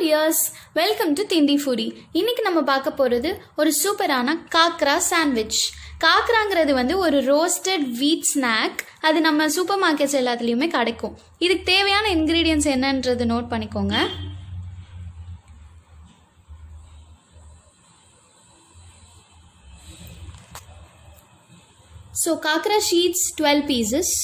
Tears welcome to Tindi foodie இன்னைக்கு நம்ம பார்க்க போகிறது ஒரு சூப்பரான காக்ரா சாண்ட்விச் காக்ராங்கிறது வந்து ஒரு ரோஸ்டட் வீட் ஸ்நாக் அது நம்ம சூப்பர் மார்க்கெட்ஸ் எல்லாத்துலேயுமே கிடைக்கும் இதுக்கு தேவையான இன்க்ரீடியன்ஸ் என்னன்றது நோட் பண்ணிக்கோங்க so khakhra sheets twelve pieces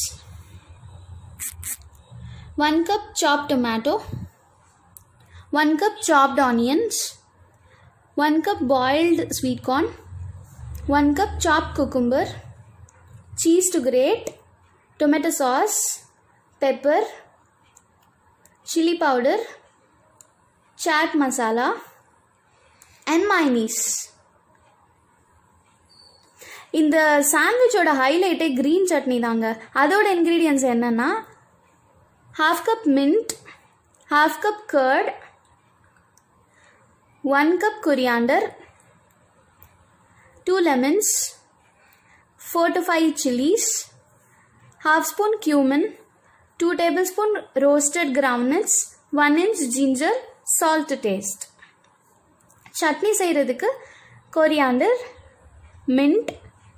one cup chop tomato 1 cup chopped onions, 1 cup boiled sweet corn, 1 cup chopped cucumber, cheese to grate, tomato sauce, pepper, chili powder, chaat masala, and mayonnaise. இந்த சாண்ட்விச்சோட ஹைலைட்டே green chutney தாங்க அதோட ingredients என்னென்னா half cup mint half cup curd 1 cup coriander, 2 lemons, 4 to 5 chilies, half spoon cumin, 2 tablespoon roasted groundnuts, 1 inch ginger, salt to taste. Chutney செய்கிறதுக்கு coriander mint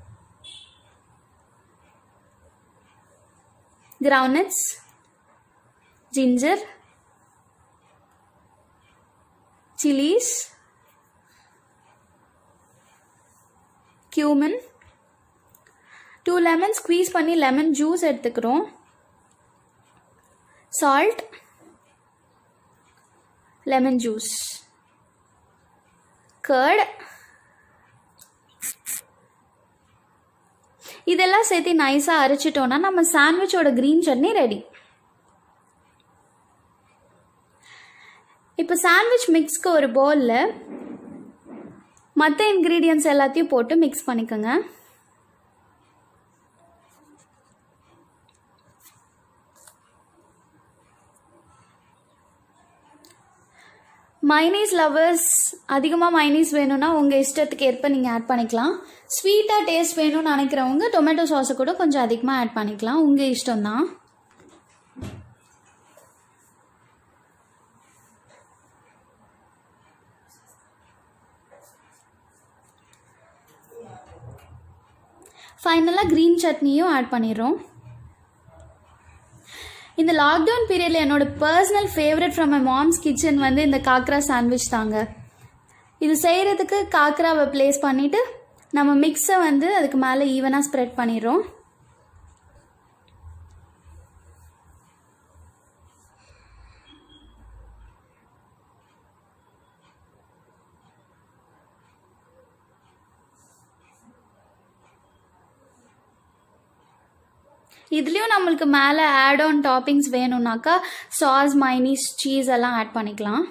groundnuts ginger chillies cumin two lemon squeeze பண்ணி lemon juice எடுத்துக்கிறோம் salt lemon juice curd இதெல்லாம் சேர்த்து நைஸாக அரைச்சிட்டோன்னா நம்ம சாண்ட்விச்சோட green chutney ready இப்போ சாண்ட்விச் மிக்ஸ்க்கு ஒரு பவுலில் மற்ற இன்க்ரீடியன்ஸ் எல்லாத்தையும் போட்டு மிக்ஸ் பண்ணிக்கோங்க மைனீஸ் லவர்ஸ் அதிகமாக மைனீஸ் வேணும்னா உங்கள் இஷ்டத்துக்கு ஏற்ப நீங்கள் ஆட் பண்ணிக்கலாம் ஸ்வீட்டாக டேஸ்ட் வேணும்னு நினைக்கிறவங்க டொமேட்டோ சாஸை கூட கொஞ்சம் அதிகமாக ஆட் பண்ணிக்கலாம் உங்கள் இஷ்டம் தான் ஃபைனலாக க்ரீன் சட்னியும் ஆட் பண்ணிடுறோம் இந்த லாக்டவுன் பீரியடில் என்னோட personal favourite from my mom's kitchen வந்து இந்த காக்ரா சாண்ட்விச் தாங்க இது செய்கிறதுக்கு காக்ராவை ப்ளேஸ் பண்ணிவிட்டு நம்ம மிக்ஸை வந்து அதுக்கு மேலே ஈவனாக ஸ்ப்ரெட் பண்ணிடுறோம் இதுலேயும் நம்மளுக்கு மேலே ஆட் ஆன் டாப்பிங்ஸ் வேணும்னாக்கா சாஸ் மைனீஸ் சீஸ் எல்லாம் ஆட் பண்ணிக்கலாம்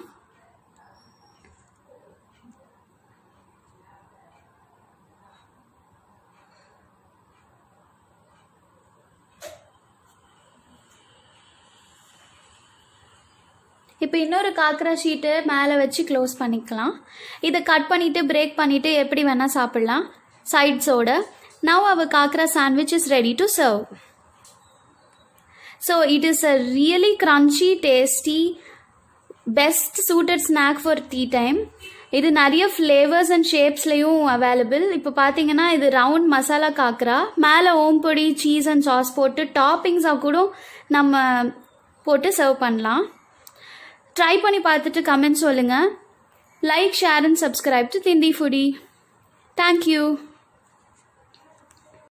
இப்போ இன்னொரு காக்ரா ஷீட்டு மேலே வச்சு க்ளோஸ் பண்ணிக்கலாம் இதை கட் பண்ணிவிட்டு பிரேக் பண்ணிவிட்டு எப்படி வேணால் சாப்பிட்லாம் சைட்ஸோட now our khakhra sandwich is ready to serve So it is a really crunchy, tasty, best suited snack for tea time. இது நிறைய ஃப்ளேவர்ஸ் அண்ட் ஷேப்ஸ்லேயும் அவைலபிள் இப்போ பார்த்தீங்கன்னா இது ரவுண்ட் மசாலா காக்ரா மேலே ஓம்பொடி சீஸ் அண்ட் சாஸ் போட்டு டாப்பிங்ஸாக கூட நம்ம போட்டு சர்வ் பண்ணலாம் ட்ரை பண்ணி பார்த்துட்டு கமெண்ட் சொல்லுங்கள் like share and subscribe to Tindi foodie thank you